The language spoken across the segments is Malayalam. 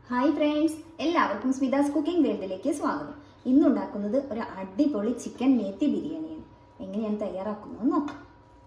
ഹായ് ഫ്രണ്ട്സ് എല്ലാവർക്കും സ്മിതാസ് കുക്കിംഗ് വേൾഡിലേക്ക് സ്വാഗതം ഇന്ന് ഉണ്ടാക്കുന്നത് ഒരു അടിപൊളി ചിക്കൻ മേത്തി ബിരിയാണിയാണ് എങ്ങനെയാണ് തയ്യാറാക്കുന്നത് നോക്കാം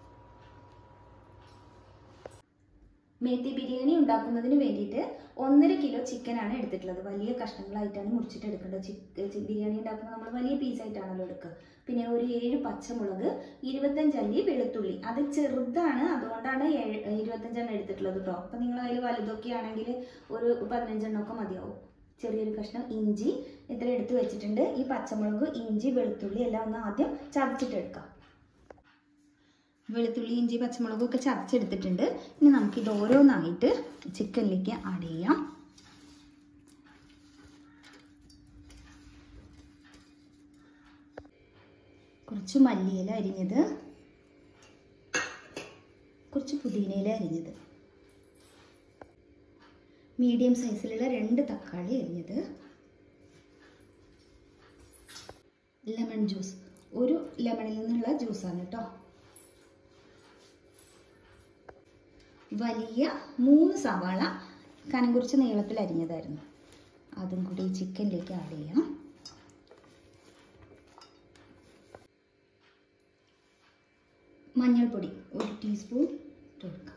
മേത്തി ബിരിയാണി ഉണ്ടാക്കുന്നതിന് വേണ്ടിയിട്ട് ഒന്നര കിലോ ചിക്കനാണ് എടുത്തിട്ടുള്ളത് വലിയ കഷ്ണങ്ങളായിട്ടാണ് മുറിച്ചിട്ട് എടുക്കേണ്ടത് ചിക്ക് ബിരിയാണി ഉണ്ടാക്കുമ്പോൾ നമ്മൾ വലിയ പീസായിട്ടാണല്ലോ എടുക്കുക പിന്നെ ഒരു ഏഴ് പച്ചമുളക് ഇരുപത്തഞ്ച് അല്ലി വെളുത്തുള്ളി അത് ചെറുതാണ് അതുകൊണ്ടാണ് ഏഴ് ഇരുപത്തഞ്ചെണ്ണം എടുത്തിട്ടുള്ളത് കേട്ടോ അപ്പം നിങ്ങൾ അതിൽ വലുതൊക്കെ ആണെങ്കിൽ ഒരു പതിനഞ്ചെണ്ണമൊക്കെ മതിയാവും ചെറിയൊരു കഷ്ണം ഇഞ്ചി ഇത്ര എടുത്ത് വെച്ചിട്ടുണ്ട് ഈ പച്ചമുളക് ഇഞ്ചി വെളുത്തുള്ളി എല്ലാം ഒന്ന് ആദ്യം ചതച്ചിട്ടെടുക്കാം വെളുത്തുള്ളി ഇഞ്ചി പച്ചമുളകും ഒക്കെ ചതച്ചെടുത്തിട്ടുണ്ട് ഇനി നമുക്കിത് ഓരോന്നായിട്ട് ചിക്കനിലേക്ക് ആഡ് ചെയ്യാം കുറച്ച് മല്ലിയില അരിഞ്ഞത് കുറച്ച് പുതിനയില അരിഞ്ഞത് മീഡിയം സൈസിലുള്ള രണ്ട് തക്കാളി അരിഞ്ഞത് ലെമൺ ജ്യൂസ് ഒരു ലെമണിൽ നിന്നുള്ള ജ്യൂസാണ് കേട്ടോ വലിയ മൂന്ന് സവാള കനം കുറച്ച് നീളത്തിൽ അരിഞ്ഞതായിരുന്നു അതും കൂടി ഈ ചിക്കനിലേക്ക് ആഡ് ചെയ്യാം മഞ്ഞൾപ്പൊടി ഒരു ടീസ്പൂൺ ഇട്ട് കൊടുക്കാം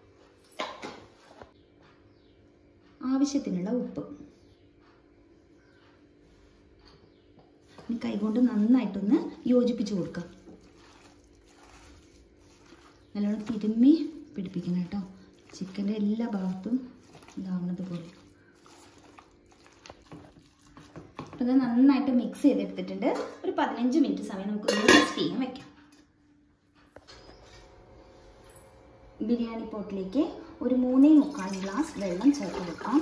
ആവശ്യത്തിനുള്ള ഉപ്പ് ഇനി കൈകൊണ്ട് നന്നായിട്ടൊന്ന് യോജിപ്പിച്ച് കൊടുക്കാം നല്ലോണം തിരുമ്മി പിടിപ്പിക്കണം കേട്ടോ ചിക്കൻ്റെ എല്ലാ ഭാഗത്തും ഇതാവുന്നത് പോലെ അപ്പോൾ ഇത് നന്നായിട്ട് മിക്സ് ചെയ്തെടുത്തിട്ടുണ്ട് ഒരു പതിനഞ്ച് മിനിറ്റ് സമയം നമുക്ക് റെസ്റ്റ് ചെയ്യാൻ വെക്കാം ബിരിയാണി പോട്ടിലേക്ക് ഒരു മൂന്നേ മുക്കാൽ ഗ്ലാസ് വെള്ളം ചേർത്ത് വെക്കാം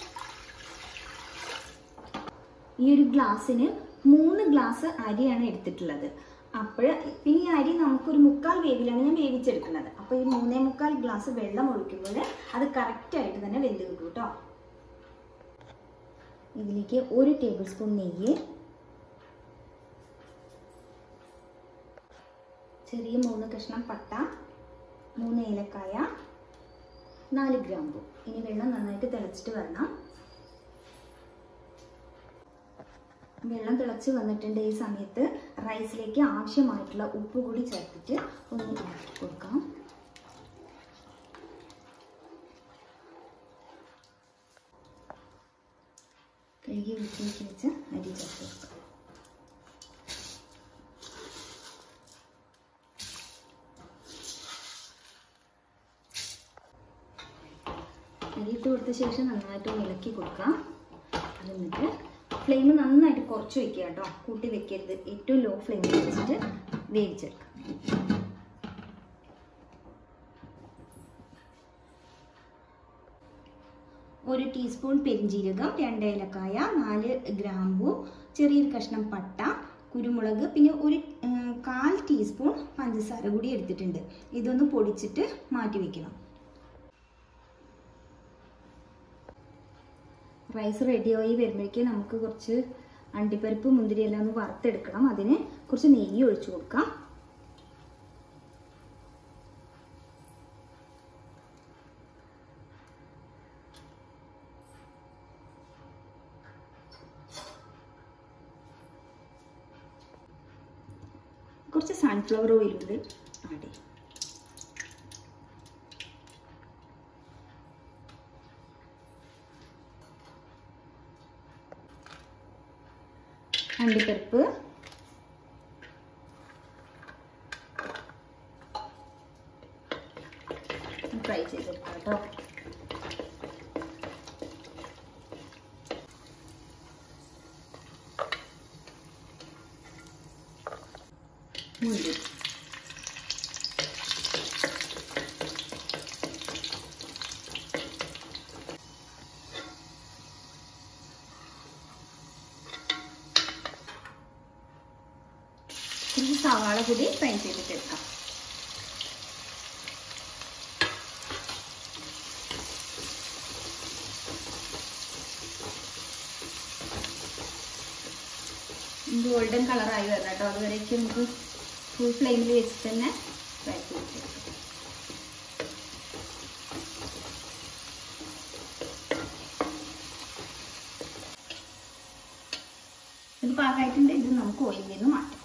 ഈ ഒരു ഗ്ലാസ്സിന് മൂന്ന് ഗ്ലാസ് അരിയാണ് എടുത്തിട്ടുള്ളത് അപ്പോൾ പിന്നെ ഈ അരി നമുക്കൊരു മുക്കാൽ വേവിലാണ് ഞാൻ വേവിച്ചെടുക്കുന്നത് അപ്പോൾ ഈ മൂന്നേ മുക്കാൽ ഗ്ലാസ് വെള്ളം ഒഴിക്കുമ്പോൾ അത് കറക്റ്റായിട്ട് തന്നെ വെന്ത് കിട്ടും കേട്ടോ ഇതിലേക്ക് ഒരു ടേബിൾ സ്പൂൺ നെയ്യ് ചെറിയ മൂന്ന് കഷ്ണം പട്ട മൂന്ന് ഏലക്കായ നാല് ഗ്രാമ്പു ഇനി വെള്ളം നന്നായിട്ട് തിളച്ചിട്ട് വരണം വെള്ളം തിളച്ച് വന്നിട്ടുണ്ട് ഈ സമയത്ത് റൈസിലേക്ക് ആവശ്യമായിട്ടുള്ള ഉപ്പ് കൂടി ചേർത്തിട്ട് ഒന്ന് ഇളക്കി കൊടുക്കാം കഴുകി വൃത്തിയാക്കി വെച്ച് അരി ചേർത്ത് കൊടുക്കാം അരിയിട്ട് കൊടുത്ത ശേഷം നന്നായിട്ട് ഇളക്കി കൊടുക്കാം എന്നിട്ട് ഫ്ലെയിം നന്നായിട്ട് കുറച്ച് വെക്കുക കേട്ടോ കൂട്ടി വെക്കരുത് ഏറ്റവും ലോ ഫ്ലെയിമിൽ വെച്ചിട്ട് വേവിച്ചെടുക്കാം ഒരു ടീസ്പൂൺ പെരിഞ്ജീരകം രണ്ട് ഏലക്കായ നാല് ഗ്രാമ്പു ചെറിയൊരു കഷ്ണം പട്ട കുരുമുളക് പിന്നെ ഒരു കാൽ ടീസ്പൂൺ പഞ്ചസാര കൂടി എടുത്തിട്ടുണ്ട് ഇതൊന്ന് പൊടിച്ചിട്ട് മാറ്റി വെക്കണം റൈസ് റെഡിയായി വരുമ്പോഴേക്ക് നമുക്ക് കുറച്ച് അണ്ടിപ്പരിപ്പ് മുന്തിരി എല്ലാം ഒന്ന് വറുത്തെടുക്കണം അതിന് കുറച്ച് നെയ്യ് ഒഴിച്ചു കൊടുക്കാം കുറച്ച് സൺഫ്ലവർ ഓയിൽ കൂടി ആഡ് ചെയ്യും അണ്ടിപ്പരിപ്പ് ഫ്രൈ ചെയ്തെടുക്കാം കേട്ടോ മുന്തിരി കുറച്ച് സവാള കൂടി ഫ്രൈ ചെയ്തിട്ടെടുക്കാം ഗോൾഡൻ കളറായി വരണം കേട്ടോ അതുവരേക്കും നമുക്ക് ഫുൾ ഫ്ലെയിമിൽ വെച്ച് തന്നെ ഫ്രൈ ചെയ്തിട്ടെടുക്കാം ഇത് പാകമായിട്ടുണ്ട് ഇത് നമുക്ക് ഓയിലിൽ നിന്ന് മാറ്റാം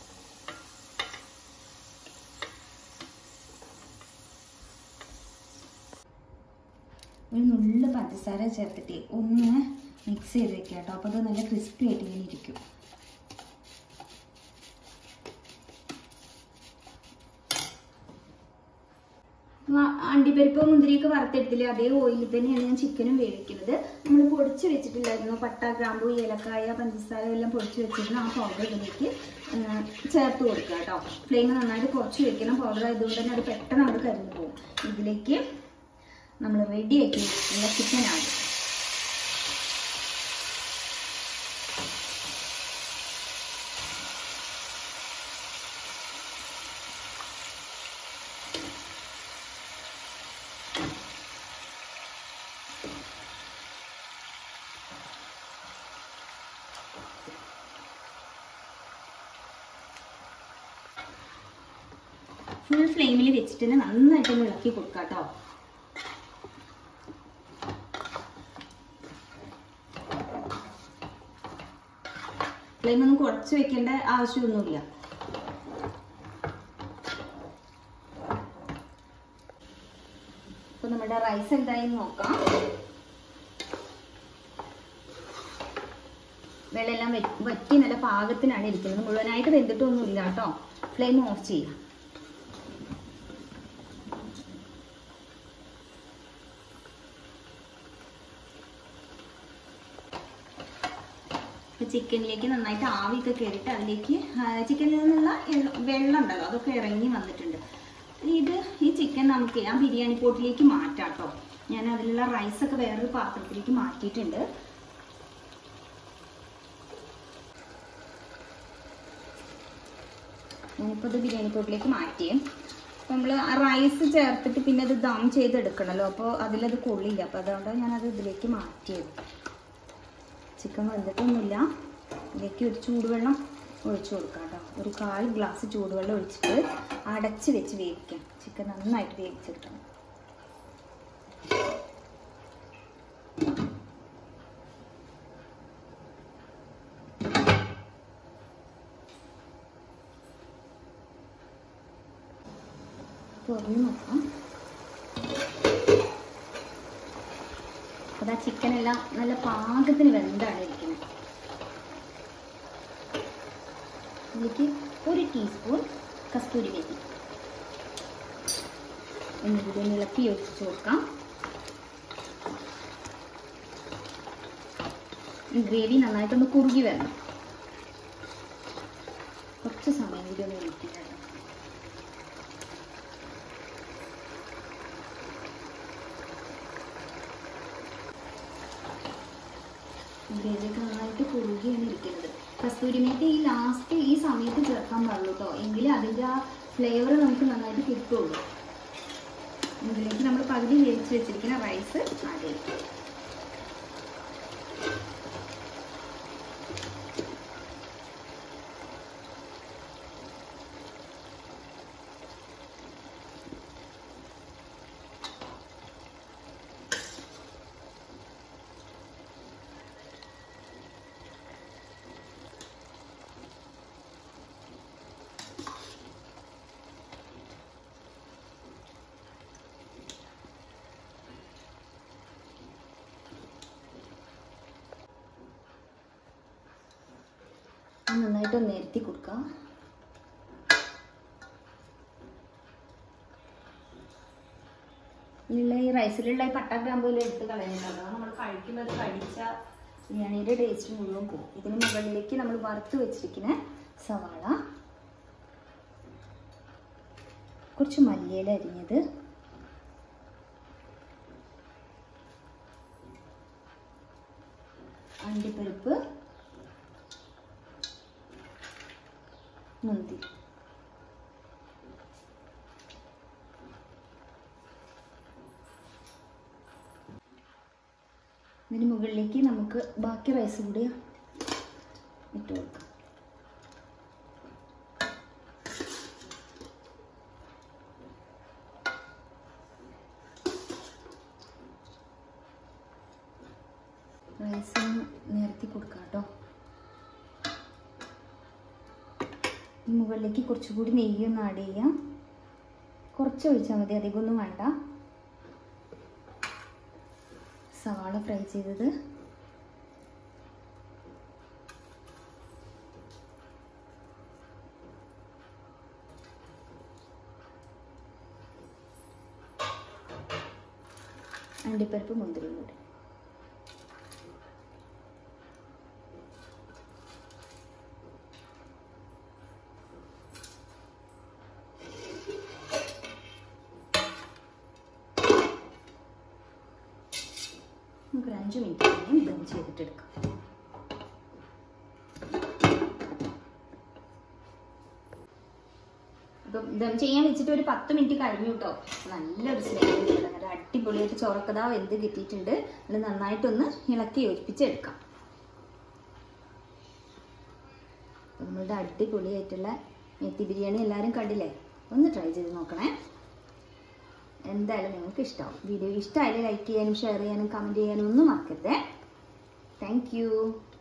ഒരു നുള്ളു പഞ്ചസാര ചേർത്തിട്ട് ഒന്ന് മിക്സ് ചെയ്ത് വെക്കാം കേട്ടോ അപ്പോൾ അത് നല്ല ക്രിസ്പി ആയിട്ട് ഇങ്ങനെ ഇരിക്കും വ- അണ്ടിപ്പരിപ്പ് മുന്തിരിയൊക്കെ വറുത്തെടുത്തില്ലേ അതേ ഓയിലിൽ തന്നെയാണ് ഞാൻ ചിക്കനും വേവിക്കുന്നത് നമ്മൾ പൊടിച്ച് വെച്ചിട്ടില്ലായിരുന്നു പട്ട ഗ്രാമ്പു ഏലക്കായ പഞ്ചസാര എല്ലാം പൊടിച്ച് വെച്ചിരുന്ന ആ പൗഡർ ഇതിലേക്ക് ആ, ചേർത്ത് കൊടുക്കുക കേട്ടോ ഫ്ലെയിം നന്നായിട്ട് കുറച്ച് വെക്കണം പൗഡർ ആയതുകൊണ്ട് തന്നെ അത് പെട്ടെന്ന് അവിടെ കരിഞ്ഞു പോകും ഇതിലേക്ക് നമ്മൾ റെഡിയാക്കി വെച്ചിട്ടുള്ള ചിക്കനാണ് ഫുൾ ഫ്ലെയിമിൽ വെച്ചിട്ട് തന്നെ നന്നായിട്ട് ഒന്ന് ഇളക്കി കൊടുക്കുക കേട്ടോ ഫ്ലെയിം ഒന്നും കുറച്ച് വെക്കേണ്ട ആവശ്യമൊന്നുമില്ല അപ്പൊ നമ്മുടെ റൈസ് എന്തായി നോക്കാം വെള്ളമെല്ലാം വറ്റി വറ്റി നല്ല പാകത്തിനാണ് ഇരിക്കുന്നത് മുഴുവനായിട്ട് വെന്തിട്ടൊന്നുമില്ല കേട്ടോ ഫ്ലെയിം ഓഫ് ചെയ്യാം അപ്പൊ ചിക്കനിലേക്ക് നന്നായിട്ട് ആവിയൊക്കെ കയറിയിട്ട് അതിലേക്ക് ചിക്കനിൽ നിന്നുള്ള എള്ള- വെള്ളം ഉണ്ടല്ലോ അതൊക്കെ ഇറങ്ങി വന്നിട്ടുണ്ട് ഇത് ഈ ചിക്കൻ നമുക്ക് ആ ബിരിയാണി പോട്ടിലേക്ക് മാറ്റാം കേട്ടോ ഞാൻ അതിലുള്ള റൈസൊക്കെ വേറൊരു പാത്രത്തിലേക്ക് മാറ്റിയിട്ടുണ്ട് ഞാനിപ്പോൾ ഇത് ബിരിയാണി പോട്ടിലേക്ക് മാറ്റിയേ നമ്മൾ റൈസ് ചേർത്തിട്ട് പിന്നെ അത് ദം ചെയ്തെടുക്കണമല്ലോ അപ്പോൾ അതിലത് കൊള്ളില്ല അപ്പോൾ അതുകൊണ്ട് ഞാനത് ഇതിലേക്ക് മാറ്റിയത് ചിക്കൻ വെന്തിട്ടൊന്നുമില്ല ഇതിലേക്ക് ഒരു ചൂടുവെള്ളം ഒഴിച്ചു കൊടുക്കാം കേട്ടോ ഒരു കാൽ ഗ്ലാസ് ചൂടുവെള്ളം ഒഴിച്ചിട്ട് അടച്ച് വെച്ച് വേവിക്കാം ചിക്കൻ നന്നായിട്ട് വേവിച്ചെടുക്കണം തുറന്ന് നോക്കാം അതാ ചിക്കൻ എല്ലാം നല്ല പാകത്തിന് വെന്താണ് ഇരിക്കുന്നത് ഇതിലേക്ക് ഒരു ടീസ്പൂൺ കസ്തൂരി മേത്തി എന്നിട്ട് ഒന്ന് ഇളക്കി യോജിച്ച് കൊടുക്കാം ഈ ഗ്രേവി നന്നായിട്ടൊന്ന് കുറുകി വരണം കുറച്ച് സമയം കൂടി ഒന്ന് വെയിറ്റ് ചെയ്യാം കേട്ടോ. ഗ്രേവിയൊക്കെ നന്നായിട്ട് കുറുകിയാണ് ഇരിക്കുന്നത് കസ്തൂരി മേത്തി ഈ ലാസ്റ്റ് ഈ സമയത്ത് ചേർക്കാൻ പാടുള്ളൂ കേട്ടോ എങ്കിലേ അതിൻ്റെ ആ ഫ്ലേവർ നമുക്ക് നന്നായിട്ട് കിട്ടുള്ളൂ ഇതിലേക്ക് നമ്മൾ പകുതി വേവിച്ച് വെച്ചിരിക്കുന്ന റൈസ് ആഡ് ചെയ്യും നന്നായിട്ട് ഒന്ന് നിരത്തി കൊടുക്കാം ഇതിലുള്ള ഈ റൈസിലുള്ള ഈ പട്ട ഗ്രാമ്പൂല എടുത്ത് കളയുന്നത് നമ്മൾ കഴിക്കുമ്പോൾ അത് കഴിച്ച ബിരിയാണിയുടെ ടേസ്റ്റ് മുഴുവൻ പോകും ഇതിന് മുകളിലേക്ക് നമ്മൾ വറുത്ത് വെച്ചിരിക്കുന്ന സവാള കുറച്ച് മല്ലിയില അരിഞ്ഞത് അണ്ടിപ്പരിപ്പ് മുന്തി ഇതിന് മുകളിലേക്ക് നമുക്ക് ബാക്കി റൈസ് കൂടി ഇട്ട് കൊടുക്കാം റൈസ് ഒന്ന് നിരത്തി കൊടുക്കാം കേട്ടോ ഈ മുകളിലേക്ക് കുറച്ചുകൂടി നെയ്യൊന്ന് ആഡ് ചെയ്യാം കുറച്ച് ഒഴിച്ചാൽ മതി അധികമൊന്നും വേണ്ട സവാള ഫ്രൈ ചെയ്തത് അണ്ടിപ്പരിപ്പ് മുന്തിരിയും കൂടി നമുക്കൊരു അഞ്ച് മിനിറ്റ് കഴിഞ്ഞ് ദം ചെയ്തിട്ടെടുക്കാം അപ്പം ദം ചെയ്യാൻ വെച്ചിട്ട് ഒരു പത്ത് മിനിറ്റ് കഴിഞ്ഞു കേട്ടോ നല്ലൊരു സ്മെല്ല് നല്ല അടിപൊളിയായിട്ട് ചോറക്കതാ വെന്ത് കിട്ടിയിട്ടുണ്ട് അത് നന്നായിട്ടൊന്ന് ഇളക്കി യോജിപ്പിച്ചെടുക്കാം അപ്പം നമ്മളുടെ അടിപൊളിയായിട്ടുള്ള മെത്തി ബിരിയാണി എല്ലാവരും കണ്ടില്ലേ ഒന്ന് ട്രൈ ചെയ്ത് നോക്കണേ എന്തായാലും നിങ്ങൾക്ക് ഇഷ്ടമാവും വീഡിയോ ഇഷ്ടമായാലും ലൈക്ക് ചെയ്യാനും ഷെയർ ചെയ്യാനും കമൻറ്റ് ചെയ്യാനും ഒന്നും മറക്കരുത് താങ്ക്